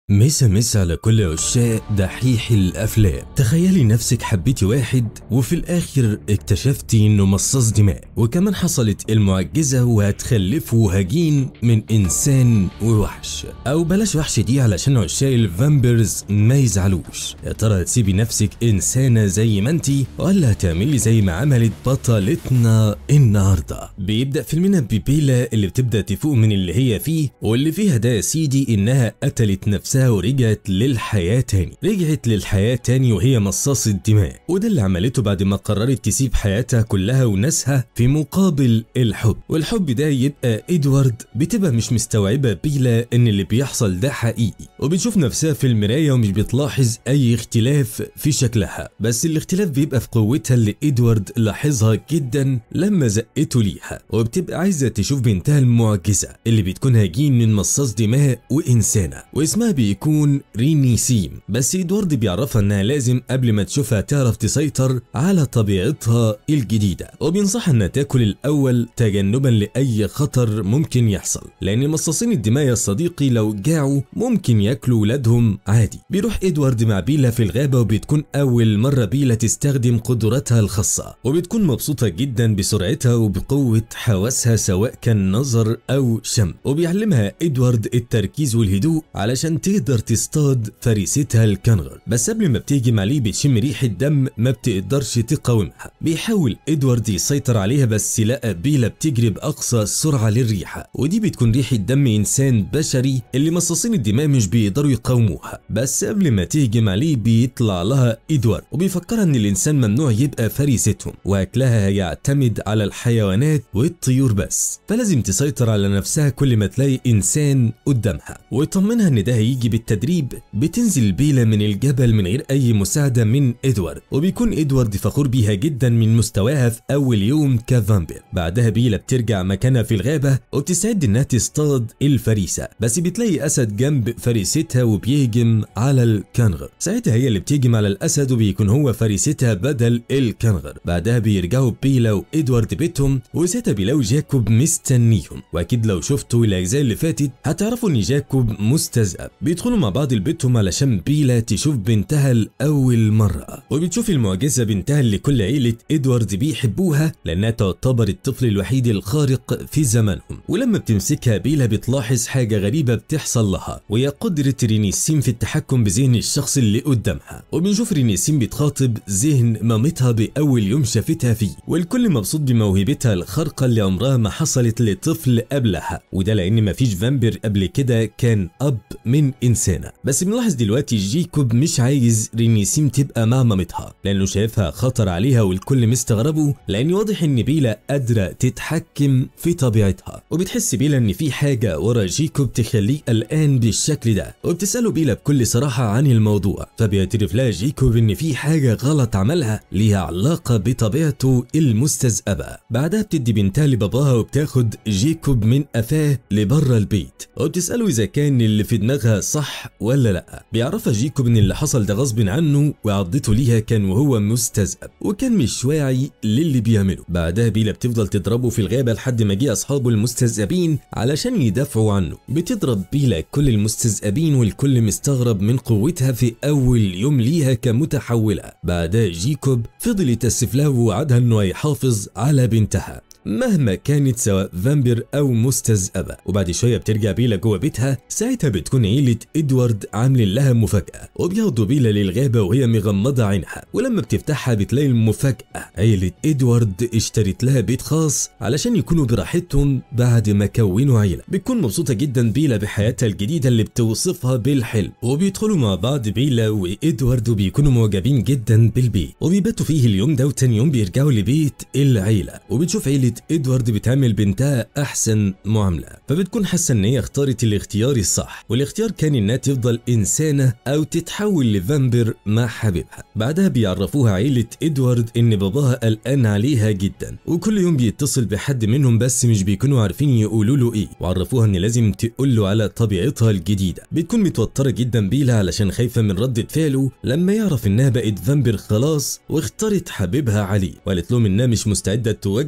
مسا مسا على كل عشاق دحيح الافلام تخيلي نفسك حبيتي واحد وفي الاخر اكتشفتي انه مصاص دماء وكمان حصلت المعجزه وهتخلفوا هجين من انسان ووحش او بلاش وحش دي علشان عشاق الفامبرز ما يزعلوش يا ترى هتسيبي نفسك انسانه زي ما انتي ولا هتعملي زي ما عملت بطلتنا النهارده بيبدا فيلمنا ببيلا اللي بتبدا تفوق من اللي هي فيه واللي فيها ده يا سيدي انها قتلت نفسها ورجعت للحياة تاني رجعت للحياة تاني وهي مصاصة دماء وده اللي عملته بعد ما قررت تسيب حياتها كلها وناسها في مقابل الحب والحب ده يبقى ادوارد بتبقى مش مستوعبة بيلا ان اللي بيحصل ده حقيقي وبتشوف نفسها في المراية ومش بتلاحظ اي اختلاف في شكلها بس الاختلاف بيبقى في قوتها اللي ادوارد لاحظها جدا لما زقته ليها وبتبقى عايزة تشوف بنتها المعجزة اللي بتكون هجين من مصاص دماء وانسانة واسمها بيكون ريني سيم بس ادوارد بيعرفها انها لازم قبل ما تشوفها تعرف تسيطر على طبيعتها الجديدة وبينصحها انها تاكل الاول تجنبا لاي خطر ممكن يحصل لان مصاصين الدماء يا صديقي لو جاعوا ممكن ياكلوا ولادهم عادي بيروح ادوارد مع بيلا في الغابة وبتكون اول مرة بيلا تستخدم قدراتها الخاصة وبتكون مبسوطة جدا بسرعتها وبقوة حواسها سواء كان نظر او شم وبيعلمها ادوارد التركيز والهدوء علشان تقدر تصطاد فريستها الكنغر بس قبل ما بتيجي عليه بتشم ريحة دم ما بتقدرش تقاومها بيحاول ادوارد يسيطر عليها بس لقى بيلا بتجري باقصى سرعة للريحة ودي بتكون ريحة دم انسان بشري اللي مصاصين الدماء مش بيقدروا يقاوموها بس قبل ما تهجم عليه بيطلع لها ادوارد وبيفكرها ان الانسان ممنوع يبقى فريستهم واكلها هيعتمد على الحيوانات والطيور بس فلازم تسيطر على نفسها كل ما تلاقي انسان قدامها ويطمنها ان ده هيجي بالتدريب بتنزل بيلا من الجبل من غير اي مساعده من ادوارد وبيكون ادوارد فخور بيها جدا من مستواها في اول يوم كفامبير بعدها بيلا بترجع مكانها في الغابه وبتستعد انها تصطاد الفريسه بس بتلاقي اسد جنب فريستها وبيهجم على الكنغر ساعتها هي اللي بتهجم على الاسد وبيكون هو فريستها بدل الكنغر بعدها بيرجعوا بيلا وادوارد بيتهم وساعتها بيلاقوا جاكوب مستنيهم واكيد لو شفتوا الاجزاء اللي فاتت هتعرفوا ان جاكوب مستذئب بيدخلوا مع بعض لبيتهم علشان بيلا تشوف بنتها لأول مرة وبتشوف المعجزة بنتها اللي كل عيلة إدوارد بيحبوها لأنها تعتبر الطفل الوحيد الخارق في زمانهم ولما بتمسكها بيلا بتلاحظ حاجة غريبة بتحصل لها وهي قدرة رينيسيم في التحكم بذهن الشخص اللي قدامها وبنشوف رينيسيم بتخاطب ذهن مامتها بأول يوم شافتها فيه والكل مبسوط بموهبتها الخارقة اللي عمرها ما حصلت لطفل قبلها وده لأن مفيش فامبر قبل كده كان أب من إنسانة بس بنلاحظ دلوقتي جيكوب مش عايز رينيسيم تبقى مع مامتها لانه شايفها خطر عليها والكل مستغربه لان واضح ان بيلا قادره تتحكم في طبيعتها وبتحس بيلا ان في حاجه ورا جيكوب تخليه قلقان بالشكل ده وبتساله بيلا بكل صراحه عن الموضوع فبيعترف لها جيكوب ان في حاجه غلط عملها ليها علاقه بطبيعته المستذئبه بعدها بتدي بنتها لباباها وبتاخد جيكوب من قفاه لبره البيت وبتساله اذا كان اللي في دماغها صح ولا لا بيعرفها جيكوب ان اللي حصل ده غصب عنه وعضته ليها كان وهو مستذئب وكان مش واعي للي بيعمله بعدها بيلا بتفضل تضربه في الغابه لحد ما جه اصحابه المستذئبين علشان يدافعوا عنه بتضرب بيلا كل المستذئبين والكل مستغرب من قوتها في اول يوم ليها كمتحوله بعدها جيكوب فضل يتاسف لها ووعدها انه هيحافظ على بنتها مهما كانت سواء فامبر او مستذئبه وبعد شويه بترجع بيلا جوه بيتها ساعتها بتكون عيله ادوارد عاملين لها مفاجاه وبياخدوا بيلا للغابه وهي مغمضه عينها ولما بتفتحها بتلاقي المفاجاه عيله ادوارد اشترت لها بيت خاص علشان يكونوا براحتهم بعد ما كونوا عيله بتكون مبسوطه جدا بيلا بحياتها الجديده اللي بتوصفها بالحلم وبيدخلوا مع بعض بيلا وادوارد وبيكونوا معجبين جدا بالبيت وبيباتوا فيه اليوم ده وتاني يوم بيرجعوا لبيت العيله وبتشوف عيله ادوارد بتعمل بنتها احسن معامله فبتكون حاسه ان هي اختارت الاختيار الصح والاختيار كان انها تفضل انسانه او تتحول لفامبر مع حبيبها بعدها بيعرفوها عيله ادوارد ان باباها قلقان عليها جدا وكل يوم بيتصل بحد منهم بس مش بيكونوا عارفين يقولوا له ايه وعرفوها ان لازم تقول له على طبيعتها الجديده بتكون متوتره جدا بيلا علشان خايفه من رده فعله لما يعرف انها بقت فامبر خلاص واختارت حبيبها عليه وقالت لهم انها مش مستعده تواجهه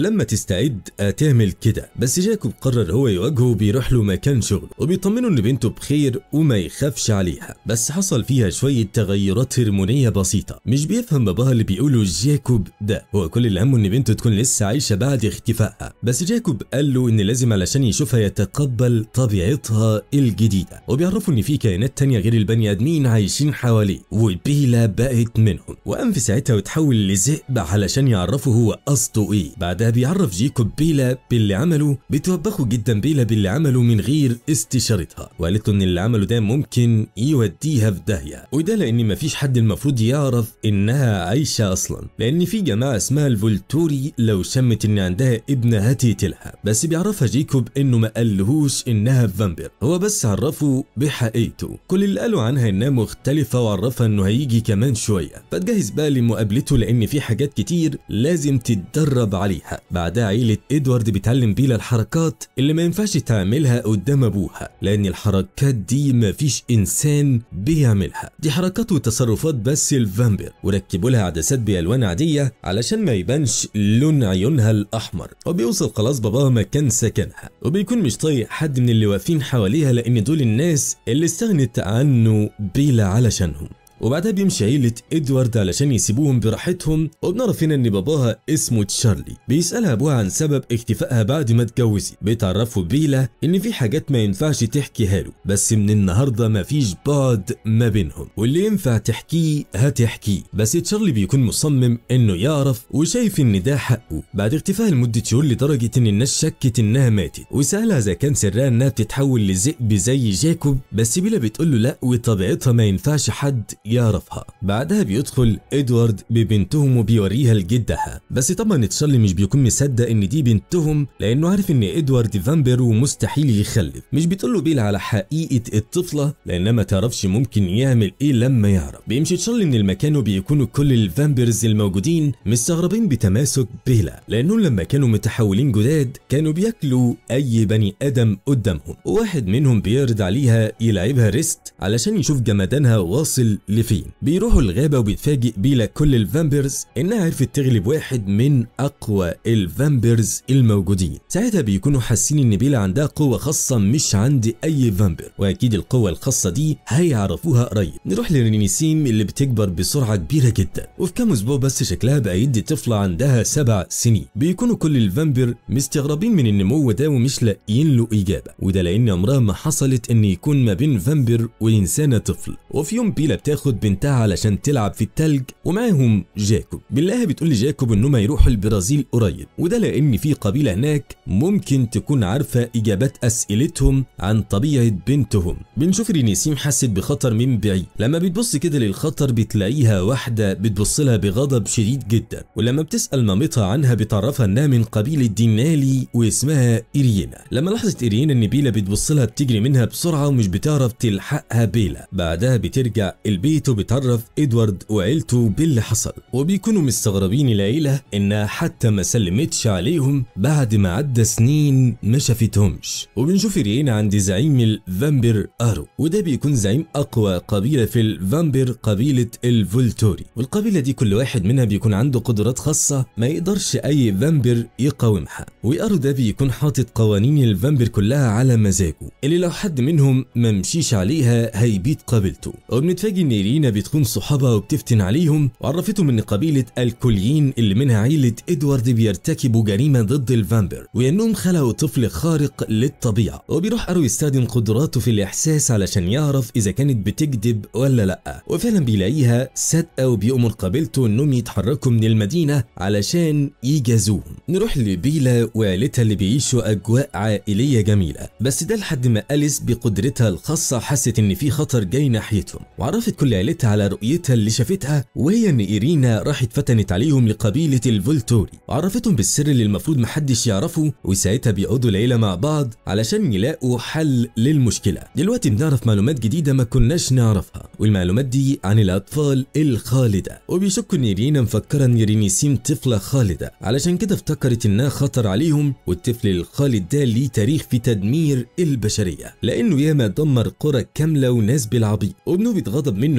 لما تستعد هتعمل كده بس جاكوب قرر هو يواجهه وبيروح له مكان شغله وبيطمنه ان بنته بخير وما يخافش عليها بس حصل فيها شويه تغيرات هرمونيه بسيطه مش بيفهم باباها اللي بيقوله جاكوب ده هو كل اللي همه ان بنته تكون لسه عايشه بعد اختفائها بس جاكوب قال له ان لازم علشان يشوفها يتقبل طبيعتها الجديده وبيعرفوا ان في كائنات تانية غير البني ادمين عايشين حواليه وبيلا بقت منهم وقام في ساعتها وتحول لذئب علشان يعرفوا هو قصده ايه بعدها بيعرف جيكوب بيلا باللي عمله بتوبخه جدا بيلا باللي عمله من غير استشارتها وقالت له ان اللي عمله ده ممكن يوديها في داهيه وده لان مفيش حد المفروض يعرف انها عايشه اصلا لان في جماعه اسمها الفولتوري لو شمت ان عندها ابنه هتقتلها بس بيعرفها جيكوب انه ما قالهوش انها فامبير هو بس عرفه بحقيقته كل اللي قالوا عنها انها مختلفه وعرفها انه هيجي كمان شويه فتجهز بقى لمقابلته لان في حاجات كتير لازم تتدرب عليها بعدها عيله ادوارد بتعلم بيلا الحركات اللي ما ينفعش تعملها قدام ابوها لان الحركات دي مفيش انسان بيعملها دي حركات وتصرفات بس الفامبير وركبوا لها عدسات بالوان عاديه علشان ما يبانش لون عيونها الاحمر وبيوصل خلاص باباها مكان سكنها وبيكون مش طايق حد من اللي واقفين حواليها لان دول الناس اللي استغنت عنه بيلا علشانهم وبعدها بيمشي عيلة ادوارد علشان يسيبوهم براحتهم وبنعرف هنا ان باباها اسمه تشارلي بيسألها ابوها عن سبب اختفائها بعد ما اتجوزت بيتعرفوا بيلا ان في حاجات ما ينفعش تحكيها له بس من النهارده مفيش بعد ما بينهم واللي ينفع تحكيه هتحكيه بس تشارلي بيكون مصمم انه يعرف وشايف ان ده حقه بعد اختفائها لمدة شهور لدرجة ان الناس شكت انها ماتت وسألها اذا كان سرها انها بتتحول لذئب زي جاكوب بس بيلا بتقول له لا وطبيعتها ما ينفعش حد يعرفها بعدها بيدخل ادوارد ببنتهم وبيوريها لجدها بس طبعا تشارلي مش بيكون مصدق ان دي بنتهم لانه عارف ان ادوارد فامبر ومستحيل يخلف مش بتقول له بيل على حقيقه الطفله لانها ما تعرفش ممكن يعمل ايه لما يعرف بيمشي تشارلي من المكان وبيكونوا كل الفامبرز الموجودين مستغربين بتماسك بيلا لانهم لما كانوا متحولين جداد كانوا بياكلوا اي بني ادم قدامهم وواحد منهم بيرد عليها يلعبها ريست علشان يشوف جمدانها واصل لفين بيروحوا الغابه وبيتفاجئ بيلا كل الفامبرز انها عرفت تغلب واحد من اقوى الفامبرز الموجودين ساعتها بيكونوا حاسين ان بيلا عندها قوه خاصه مش عند اي فامبر واكيد القوه الخاصه دي هيعرفوها قريب نروح لرينيسيم اللي بتكبر بسرعه كبيره جدا وفي كام اسبوع بس شكلها بقى يدي طفله عندها سبع سنين بيكونوا كل الفامبر مستغربين من النمو ده ومش لاقيين له اجابه وده لان عمرها ما حصلت ان يكون ما بين فامبر وانسانه طفل وفي يوم بيلا بتاخد بنتها علشان تلعب في التلج ومعاهم جاكوب بالله بتقول لجاكوب انهم هيروحوا البرازيل قريب وده لان في قبيله هناك ممكن تكون عارفه اجابات اسئلتهم عن طبيعه بنتهم بنشوف رينيسيم حست بخطر من بعيد لما بتبص كده للخطر بتلاقيها واحده بتبص لها بغضب شديد جدا ولما بتسال مامتها عنها بتعرفها انها من قبيله دينالي واسمها إيرينا لما لاحظت إيرينا ان بيلا بتبص لها بتجري منها بسرعه ومش بتعرف تلحقها بيلا بعدها بترجع البيت وبتعرف ادوارد وعيلته باللي حصل وبيكونوا مستغربين العيله انها حتى ما سلمتش عليهم بعد ما عدى سنين ما شافتهمش وبنشوف إيرينا عند زعيم الفامبر ارو وده بيكون زعيم اقوى قبيله في الفامبر قبيله الفولتوري والقبيله دي كل واحد منها بيكون عنده قدرات خاصه ما يقدرش اي فامبر يقاومها وارو ده بيكون حاطط قوانين الفامبر كلها على مزاجه اللي لو حد منهم ما مشيش عليها هيبيد قبيلته وبنتفاجئ ان إيرينا بتخون صحابها وبتفتن عليهم وعرفتهم ان قبيله الكوليين اللي منها عيله ادوارد بيرتكبوا جريمه ضد الفامبر وانهم خلقوا طفل خارق للطبيعه وبيروح ارو يستخدم قدراته في الاحساس علشان يعرف اذا كانت بتكذب ولا لا وفعلا بيلاقيها صادقه وبيأمر قبيلته انهم يتحركوا من المدينه علشان يجازوهم نروح لبيلا وعيلتها اللي بيعيشوا اجواء عائليه جميله بس ده لحد ما أليس بقدرتها الخاصه حست ان في خطر جاي ناحيتهم وعرفت كل عيلتها على رؤيتها اللي شافتها وهي ان ايرينا راحت فتنت عليهم لقبيله الفولتوري وعرفتهم بالسر اللي المفروض محدش يعرفه وساعتها بيقعدوا العيله مع بعض علشان يلاقوا حل للمشكله دلوقتي بنعرف معلومات جديده ما كناش نعرفها والمعلومات دي عن الاطفال الخالده وبيشكوا ان ايرينا مفكره ان رينيسيم طفله خالده علشان كده افتكرت انها خطر عليهم والطفل الخالد ده ليه تاريخ في تدمير البشريه لانه ياما دمر قرى كامله وناس بالعبيط وابنه بيتغضب منه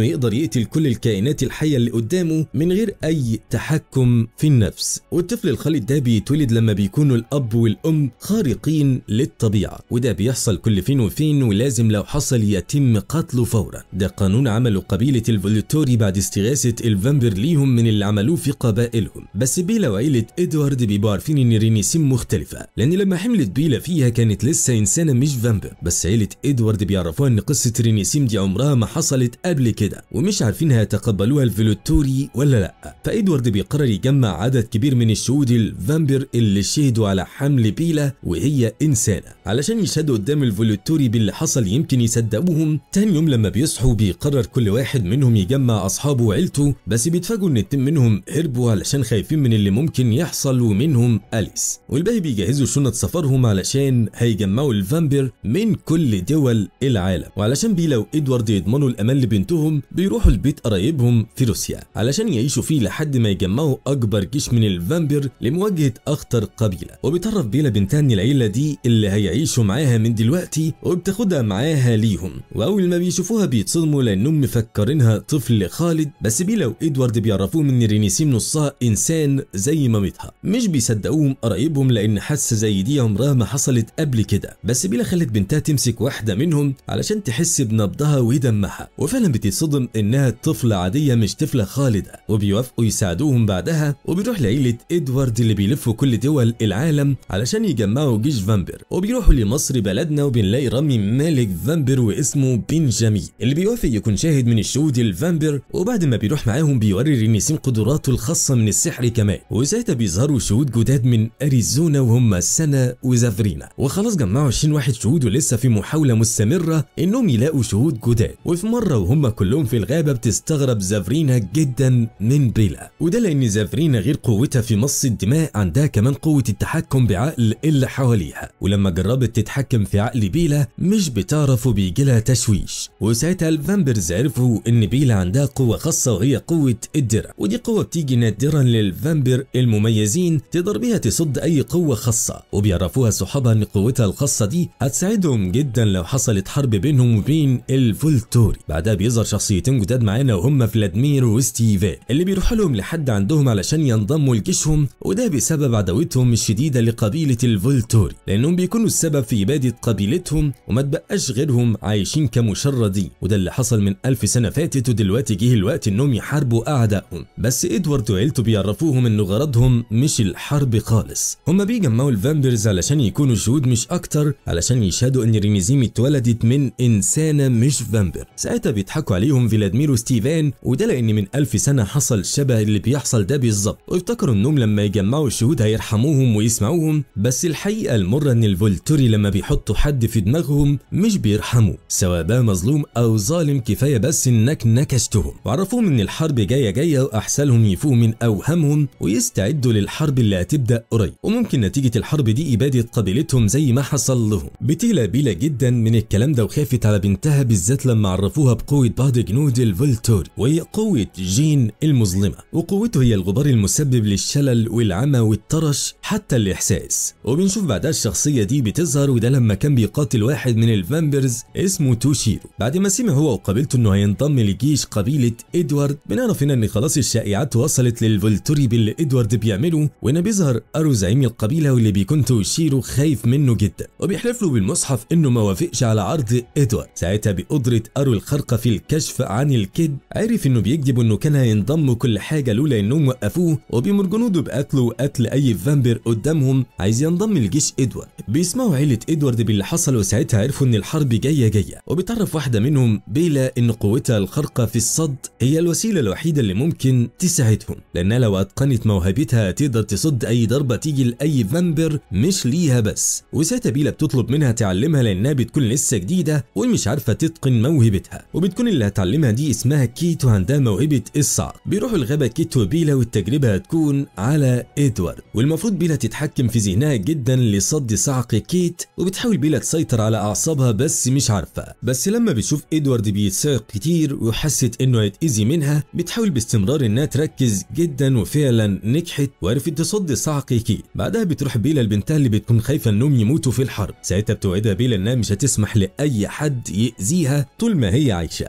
انه يقدر يقتل كل الكائنات الحيه اللي قدامه من غير اي تحكم في النفس والطفل الخالد ده بيتولد لما بيكونوا الاب والام خارقين للطبيعه وده بيحصل كل فين وفين ولازم لو حصل يتم قتله فورا ده قانون عمله قبيله الفولتوري بعد استغاثه الفامبر ليهم من اللي عملوه في قبائلهم بس بيلا وعيله ادوارد بيبقوا عارفين ان رينيسيم مختلفه لان لما حملت بيلا فيها كانت لسه انسانه مش فامبر بس عيله ادوارد بيعرفوها ان قصه رينيسيم دي عمرها ما حصلت قبل كده ومش عارفين هيتقبلوها الفولتوري ولا لا فادوارد بيقرر يجمع عدد كبير من الشهود الفامبر اللي شهدوا على حمل بيلا وهي انسانه علشان يشهدوا قدام الفولتوري باللي حصل يمكن يصدقوهم تاني يوم لما بيصحوا بيقرر كل واحد منهم يجمع اصحابه وعيلته بس بيتفاجئوا ان اتنين منهم هربوا علشان خايفين من اللي ممكن يحصل ومنهم اليس والباقي بيجهزوا شنط سفرهم علشان هيجمعوا الفامبر من كل دول العالم وعلشان بيلا وادوارد يضمنوا الامان لبنتهم بيروحوا لبيت قرايبهم في روسيا علشان يعيشوا فيه لحد ما يجمعوا اكبر جيش من الفامبر لمواجهه اخطر قبيله وبيتعرف بيلا بنتها ان العيله دي اللي هيعيشوا معاها من دلوقتي وبتاخدها معاها ليهم واول ما بيشوفوها بيتصدموا لانهم مفكرينها طفل خالد بس بيلا وادوارد بيعرفوهم ان رينيسيم نصها انسان زي مامتها مش بيصدقوهم قرايبهم لان حاسه زي دي عمرها ما حصلت قبل كده بس بيلا خلت بنتها تمسك واحده منهم علشان تحس بنبضها ودمها وفعلا بتتصدم انها طفله عاديه مش طفله خالده وبيوافقوا يساعدوهم بعدها وبيروح لعيله ادوارد اللي بيلفوا كل دول العالم علشان يجمعوا جيش فامبر وبيروحوا لمصر بلدنا وبنلاقي رامي مالك فامبر واسمه بنجامين اللي بيوافق يكون شاهد من الشهود الفامبر وبعد ما بيروح معاهم بيوري رينيسين قدراته الخاصه من السحر كمان وساعتها بيظهروا شهود جداد من اريزونا وهم سنة وزافرينا وخلاص جمعوا 20 واحد شهود ولسه في محاولة مستمرة انهم يلاقوا شهود جداد وفي مرة وهم كلهم في الغابة بتستغرب زافرينا جدا من بيلا وده لان زافرينا غير قوتها في مص الدماء عندها كمان قوة التحكم بعقل اللي حواليها ولما جربت تتحكم في عقل بيلا مش بتعرف وبيجي لها تشويش وساعتها الفامبرز عرفوا ان بيلا عندها قوة خاصة وهي قوة الدرع ودي قوة بتيجي نادرا للفامبر المميزين تقدر بيها تصد اي قوة خاصة وبيعرفوها صحابها ان قوتها الخاصة دي هتساعدهم جدا لو حصلت حرب بينهم وبين الفولتوري بعدها بيظهر شخصيتين جداد معانا وهم فلادمير وستيفان اللي بيروحوا لهم لحد عندهم علشان ينضموا لجيشهم وده بسبب عداوتهم الشديدة لقبيلة الفولتوري لانهم بيكونوا السبب في ابادة قبيلتهم وما تبقاش غيرهم عايشين كمشردين وده اللي حصل من ألف سنة فاتت ودلوقتي جه الوقت انهم يحاربوا اعدائهم بس ادوارد وعيلته بيعرفوهم ان غرضهم مش الحرب خالص هما بيجمعوا الفامبرز علشان يكونوا شهود مش اكتر علشان يشهدوا ان رينيزيم اتولدت من انسانه مش فامبر ساعتها بيضحكوا عليهم فيلادمير وستيفان وده لان من ألف سنه حصل شبه اللي بيحصل ده بالظبط وافتكروا انهم لما يجمعوا الشهود هيرحموهم ويسمعوهم بس الحقيقه المره ان الفولتوري لما بيحطوا حد في دماغهم مش بيرحموه سواء بقى مظلوم او ظالم كفايه بس انك نكشتهم وعرفوهم ان الحرب جايه جايه واحسنهم يفوقوا من اوهامهم ويستعدوا للحرب اللي هتبدا قريب وممكن نتيجه الحرب دي اباده قبيلتهم زي ما حصل لهم بتقلق بيلا جدا من الكلام ده وخافت على بنتها بالذات لما عرفوها بقوه بعض جنود الفولتوري وهي قوه جين المظلمه وقوته هي الغبار المسبب للشلل والعمى والطرش حتى الاحساس وبنشوف بعدها الشخصيه دي بتظهر وده لما كان بيقاتل واحد من الفامبرز اسمه توشيرو بعد ما سمع هو وقبيلته انه هينضم لجيش قبيله ادوارد بنعرف هنا ان خلاص الشائعات وصلت للفولتوري باللي ادوارد بيعمله وهنا بيظهر ارو زعيم القبيله واللي بيكون توشيرو خايف منه جدا وبيحلف له بالمصحف انه ما وافقش على عرض ادوارد ساعتها بقدره ارو الخارقه في الكشف عن الكذب عرف انه بيكذب انه كان هينضم كل حاجه لولا انهم وقفوه وبيمر جنوده بقتله وقتل اي فامبر قدامهم عايز ينضم لجيش ادوارد بيسمعوا عيله ادوارد باللي حصل وساعتها عرفوا ان الحرب جايه جايه وبيتعرف واحده منهم بيلا ان قوتها الخارقه في الصد هي الوسيله الوحيده اللي ممكن تساعدهم لانها لو اتقنت موهبتها تقدر تصد اي ضربه تيجي لاي فامبر مش ليها بس وساعتها بيلا بتطلب منها تعلمها لانها بتكون لسه جديده ومش عارفه تتقن موهبتها وبتكون اللي هتعلمها دي اسمها كيت وعندها موهبه الصعق بيروحوا الغابه كيت وبيلا والتجربه هتكون على ادوارد والمفروض بيلا تتحكم في ذهنها جدا لصد صعق كيت وبتحاول بيلا تسيطر على اعصابها بس مش عارفه بس لما بتشوف ادوارد بيتصعق كتير وحست انه هيتاذي منها بتحاول باستمرار انها تركز جدا وفعلا نجحت وعرفت تصد صعق كيت بعدها بتروح بيلا لبنتها اللي بتكون خايفه انهم يموتوا في الحرب ساعتها بتوعدها بيلا انها مش هتسمح لاي حد ياذيها طول ما هي عايشه بتخرج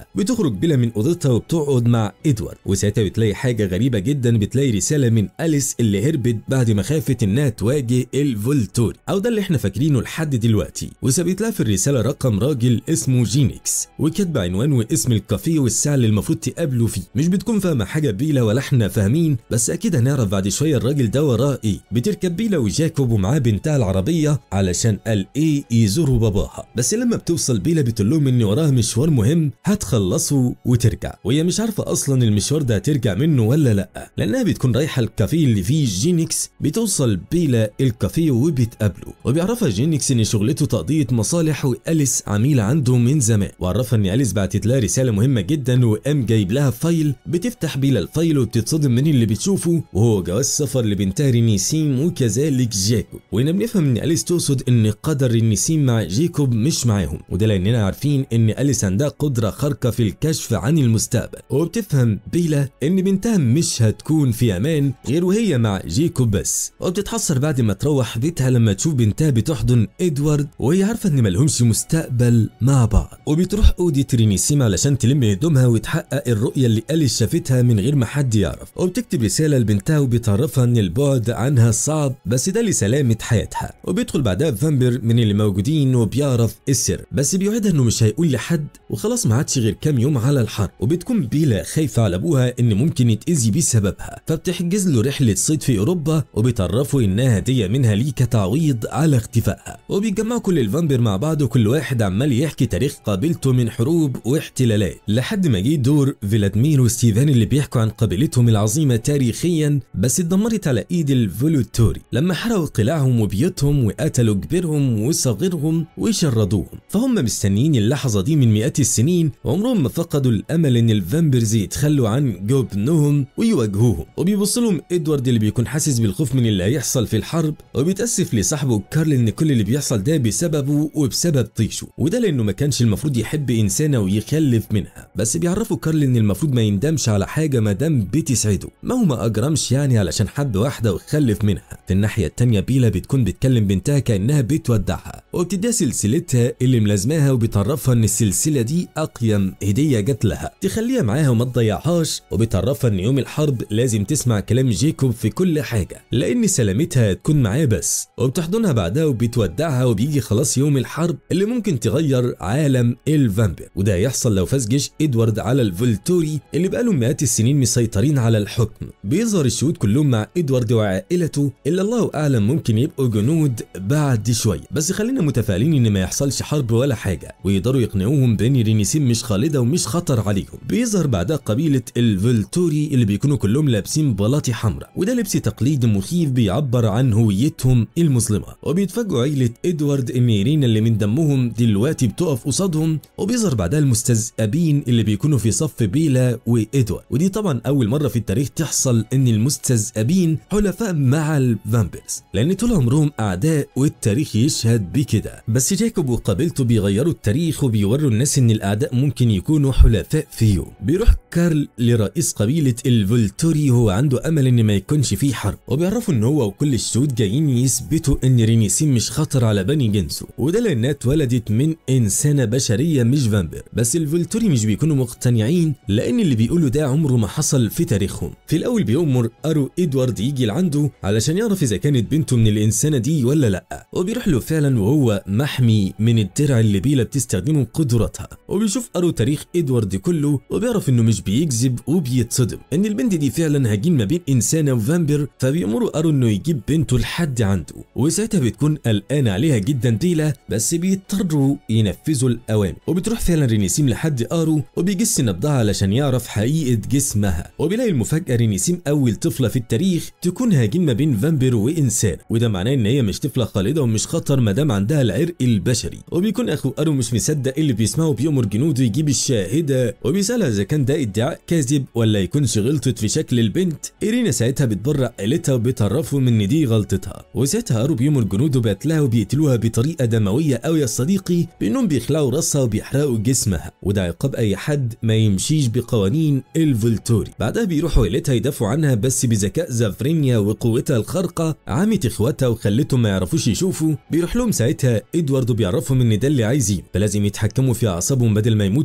وبتخرج بيلا من اوضتها وبتقعد مع ادوارد وساعتها بتلاقي حاجه غريبه جدا بتلاقي رساله من اليس اللي هربت بعد ما خافت انها تواجه الفولتوري او ده اللي احنا فاكرينه لحد دلوقتي وسابت لها في الرساله رقم راجل اسمه جينكس وكاتبه عنوان واسم الكافيه والساعه اللي المفروض تقابله فيه مش بتكون فاهمه حاجه بيلا ولا احنا فاهمين بس اكيد هنعرف بعد شويه الراجل ده وراه ايه بتركب بيلا وجاكوب ومعاه بنتها العربيه علشان قال ايه يزوروا باباها بس لما بتوصل بيلا بتقول لهم ان وراها مشوار مهم هتخلصه وترجع وهي مش عارفه اصلا المشوار ده هترجع منه ولا لا لانها بتكون رايحه الكافيه اللي فيه جينكس بتوصل بيلا الكافيه وبتقابله وبيعرفها جينكس ان شغلته تقضيه مصالح واليس عميله عنده من زمان وعرفها ان اليس بعتت لها رساله مهمه جدا وقام جايب لها فايل بتفتح بيلا الفايل وبتتصدم من اللي بتشوفه وهو جواز سفر لبنتها رينيسيم وكذلك جاكوب وهنا بنفهم ان اليس تقصد ان قدر رينيسيم مع جيكوب مش معاهم وده لاننا عارفين ان اليس عندها قدره خارقه في الكشف عن المستقبل وبتفهم بيلا ان بنتها مش هتكون في امان غير وهي مع جيكوب بس وبتتحسر بعد ما تروح بيتها لما تشوف بنتها بتحضن ادوارد وهي عارفه ان ملهمش مستقبل مع بعض وبتروح اوضه رينيسيم علشان تلم هدومها وتحقق الرؤيه اللي اليس شافتها من غير ما حد يعرف وبتكتب رساله لبنتها وبتعرفها ان البعد عنها صعب بس ده لسلامه حياتها وبيدخل بعدها فامبر من اللي موجودين وبيعرف السر بس بيوعدها انه مش هيقول لحد وخلاص ما عادش غير كام يوم على الحرب وبتكون بيلا خايفه على ابوها ان ممكن يتاذي بسببها فبتحجز له رحله صيد في اوروبا وبتعرفه انها هديه منها ليه كتعويض على اختفائها وبيتجمعوا كل الفامبر مع بعض وكل واحد عمال يحكي تاريخ قبيلته من حروب واحتلالات لحد ما جه دور فلاديمير وستيفان اللي بيحكوا عن قبيلتهم العظيمه تاريخيا بس اتدمرت على ايد الفولوتوري لما حرقوا قلاعهم وبيوتهم وقتلوا كبيرهم وصغيرهم وشردوهم فهم مستنيين اللحظه دي من مئات السنين وعمرهم ما فقدوا الامل ان الفامبرز يتخلوا عن جبنهم ويواجهوهم وبيبص لهم ادوارد اللي بيكون حاسس بالخوف من اللي هيحصل في الحرب وبيتاسف لصاحبه كارل ان كل اللي بيحصل ده بسببه وبسبب طيشه وده لانه ما كانش المفروض يحب انسانه ويخلف منها بس بيعرفوا كارل ان المفروض ما يندمش على حاجه ما دام بتسعده ما هو ما اجرمش يعني علشان حب واحده وخلف منها في الناحيه التانيه بيلا بتكون بتكلم بنتها كانها بتودعها وبتديها سلسلتها اللي ملازماها وبتعرفها ان السلسله دي اقيم هديه جت لها تخليها معاها وما تضيعهاش وبتعرفها ان يوم الحرب لازم تسمع كلام جيكوب في كل حاجه لان سلامتها هتكون معاه بس وبتحضنها بعدها وبتودعها وبيجي خلاص يوم الحرب اللي ممكن تغير عالم الفامبير وده هيحصل لو فاز جيش ادوارد على الفولتوري اللي بقالهم مئات السنين مسيطرين على الحكم بيظهر الشهود كلهم مع ادوارد وعائلته اللي الله اعلم ممكن يبقوا جنود بعد شويه بس خلينا متفائلين ان ما يحصلش حرب ولا حاجه ويقدروا يقنعوهم بان رينيسيم مش خالده ومش خطر عليهم بيظهر بعدها قبيله الفولتوري اللي بيكونوا كلهم لابسين بلاطي حمراء وده لبس تقليدي مخيف بيعبر عن هويتهم المظلمه وبيتفاجئوا عيله ادوارد ان ايرينا اللي من دمهم دلوقتي بتقف قصادهم وبيظهر بعدها المستذئبين اللي بيكونوا في صف بيلا وادوارد ودي طبعا اول مره في التاريخ تحصل ان المستذئبين حلفاء مع الفامبيرز لان طول عمرهم اعداء والتاريخ يشهد بكده بس جاكوب وقبيلته بيغيروا التاريخ وبيوروا الناس ان الاعداء ممكن يكونوا حلفاء في يوم بيروح كارل لرئيس قبيله الفولتوري هو عنده امل ان ما يكونش فيه حرب وبيعرفوا ان هو وكل الشهود جايين يثبتوا ان رينيسيم مش خطر على بني جنسه وده لانها اتولدت من انسانه بشريه مش فامبير بس الفولتوري مش بيكونوا مقتنعين لان اللي بيقولوا ده عمره ما حصل في تاريخهم في الاول بيأمر ارو ادوارد يجي لعنده علشان يعرف اذا كانت بنته من الانسانه دي ولا لا وبيروح له فعلا وهو محمي من الدرع اللي بيلا بتستخدمه قدراتها وبيشوف ارو تاريخ ادوارد كله وبيعرف انه مش بيكذب وبيتصدم ان البنت دي فعلا هجين ما بين انسانه وفامبير فبيأمروا ارو انه يجيب بنته لحد عنده وساعتها بتكون قلقانه عليها جدا ديلا بس بيضطروا ينفذوا الاوامر وبتروح فعلا رينيسيم لحد ارو وبيجس نبضها علشان يعرف حقيقه جسمها وبيلاقي المفاجاه رينيسيم اول طفله في التاريخ تكون هاجين ما بين فامبير وانسان وده معناه ان هي مش طفله خالده ومش خطر ما دام عندها العرق البشري وبيكون اخو ارو مش مصدق اللي بيسمعه بيأمر جنوده يجيب الشاهده وبيسالها اذا كان ده ادعاء كاذب ولا يكونش غلطت في شكل البنت ايرينا ساعتها بتبرع عيلتها وبتعرفهم ان دي غلطتها وساعتها ارو بيأمر جنوده بيقتلها وبيقتلوها بطريقه دمويه قوي يا صديقي بانهم بيخلعوا راسها وبيحرقوا جسمها وده عقاب اي حد ما يمشيش بقوانين الفولتوري بعدها بيروحوا عيلتها يدافعوا عنها بس بذكاء زافرينيا وقوتها الخارقه عمت اخواتها وخلتهم ما يعرفوش يشوفوا بيروح لهم ساعتها ادوارد وبيعرفهم ان ده اللي عايزين فلازم يتحكموا في اعصابهم بدل ما يموتوا كلهم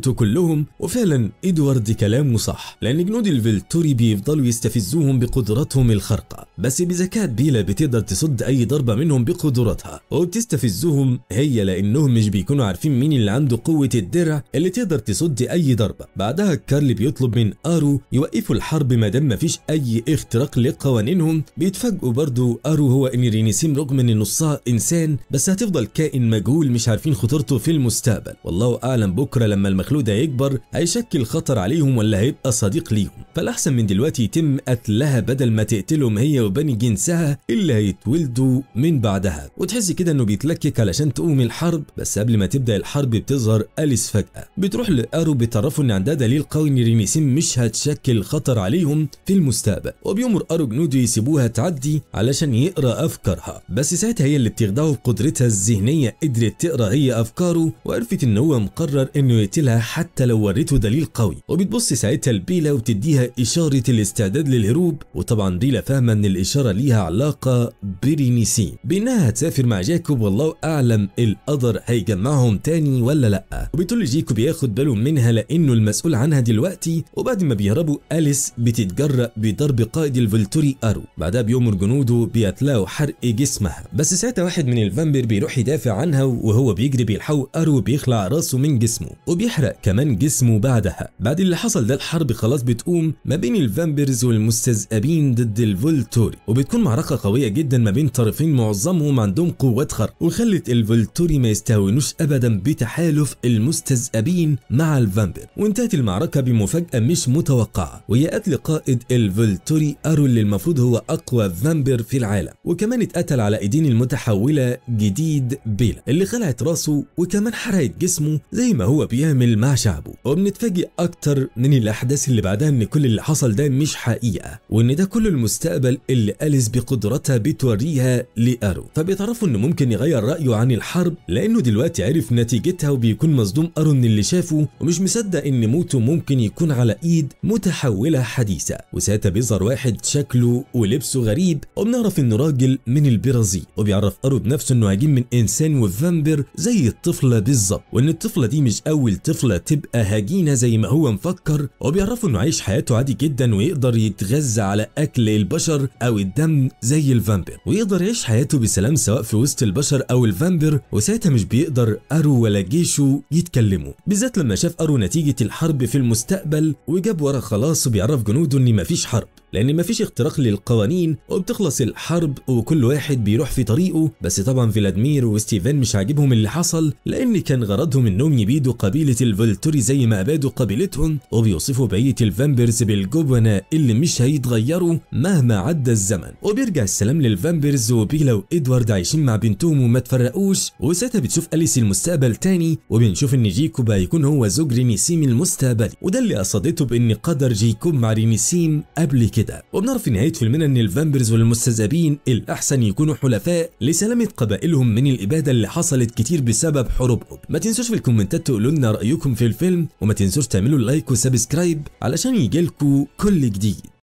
كلهم وفعلا ادوارد كلامه صح لان جنود الفلتوري بيفضلوا يستفزوهم بقدراتهم الخارقه بس بذكاء بيلا بتقدر تصد اي ضربه منهم بقدراتها وبتستفزهم هي لانهم مش بيكونوا عارفين مين اللي عنده قوه الدرع اللي تقدر تصد اي ضربه بعدها كارل بيطلب من ارو يوقفوا الحرب ما دام مفيش اي اختراق لقوانينهم بيتفاجئوا برضو ارو هو ان رينيسيم رغم ان نصها انسان بس هتفضل كائن مجهول مش عارفين خطورته في المستقبل والله اعلم بكره لما المخلوق ده يكبر هيشكل خطر عليهم ولا هيبقى صديق ليهم فالاحسن من دلوقتي يتم قتلها بدل ما تقتلهم هي وبني جنسها اللي هيتولدوا من بعدها وتحس كده انه بيتلكك علشان تقوم الحرب بس قبل ما تبدا الحرب بتظهر اليس فجاه بتروح لارو بتعرفوا ان عندها دليل قوي ان رينيسيم مش هتشكل خطر عليهم في المستقبل وبيأمر ارو جنوده يسيبوها تعدي علشان يقرا افكارها بس ساعتها هي اللي بتخدعه بقدرتها الذهنيه قدرت تقرا هي افكاره وعرفت ان هو مقرر انه يقتلها حتى لو وريته دليل قوي وبتبص ساعتها لبيلا وبتديها اشاره الاستعداد للهروب وطبعا بيلا فاهمه ان الاشاره ليها علاقه برينيسين بانها هتسافر مع جاكوب والله اعلم القدر هيجمعهم تاني ولا لا وبتقول جيكوب ياخد باله منها لانه المسؤول عنها دلوقتي وبعد ما بيهربوا اليس بتتجرأ بضرب قائد الفولتوري ارو بعدها بيأمر جنوده بيتلاقوا حرق جسمها بس ساعتها واحد من الفامبير بيروح يدافع عنها وهو بيجري بيلحقوا ارو بيخلع راسه من جسمه وبيحرق كمان جسمه بعدها بعد اللي حصل ده الحرب خلاص بتقوم ما بين الفامبيرز والمستذئبين ضد الفولتوري وبتكون معركه قويه جدا ما بين طرفين معظمهم عندهم قوات خارقه وخلت الفولتوري ما يستهونوش ابدا بتحالف المستذئبين مع الفامبير وانتهت المعركه بمفاجاه مش متوقعه وهي قتل قائد الفولتوري ارو اللي المفروض هو اقوى فامبير في العالم وكمان اتقتل على ايدين المتحوله جديد بيلا اللي خلعت راسه وكمان حرقت جسمه زي ما هو بيعمل مع شعبه وبنتفاجئ اكتر من الاحداث اللي بعدها ان كل اللي حصل ده مش حقيقه وان ده كل المستقبل اللي اليس بقدرتها بتوريها لارو فبيتعرفوا انه ممكن يغير رايه عن الحرب لانه دلوقتي عرف نتيجتها وبيكون مصدوم ارو من اللي شافه ومش مصدق ان موته ممكن يكون على ايد متحوله حديثه وساعتها بيظهر واحد شكله ولبسه غريب وبنعرف انه راجل من البرازيل وبيعرف ارو بنفسه انه هجين من انسان وفامبر زي الطفله بالظبط وان الطفله دي مش اول طفله تبقى هجينه زي ما هو مفكر وبيعرفوا انه عايش حياته عادي جدا ويقدر يتغذى على اكل البشر او الدم زي الفامبر ويقدر يعيش حياته بسلام سواء في وسط البشر او الفامبر وساعتها مش بيقدر ارو ولا جيشه يتكلموا بالذات لما شاف ارو نتيجه الحرب في المستقبل وجاب ورا خلاص وبيعرف جنوده ان مفيش حرب لان مفيش اختراق للقوانين وبتخلص الحرب وكل واحد بيروح في طريقه بس طبعا فلاديمير وستيفان مش عاجبهم اللي حصل لان كان غرضهم انهم يبيدوا قبيله الفولتوري زي ما ابادوا قبيلتهم وبيوصفوا بقيه الفامبرز بالجبنة اللي مش هيتغيروا مهما عدى الزمن وبيرجع السلام للفامبرز وبيلا وادوارد عايشين مع بنتهم وما تفرقوش وساعتها بتشوف اليس المستقبل تاني وبنشوف ان جيكوب هيكون هو زوج رينيسيم المستقبلي وده اللي قصدته بان قدر جيكوب مع رينيسيم قبل كده وبنعرف في نهايه فيلمنا ان الفامبرز والمستذئبين الاحسن يكونوا حلفاء لسلامه قبائلهم من الاباده اللي حصلت كتير بسبب حروبهم ما تنسوش في الكومنتات تقولوا لنا رايكم في الفيلم وما تنسوش تعملوا لايك وسبسكرايب علشان يجيلكوا كل جديد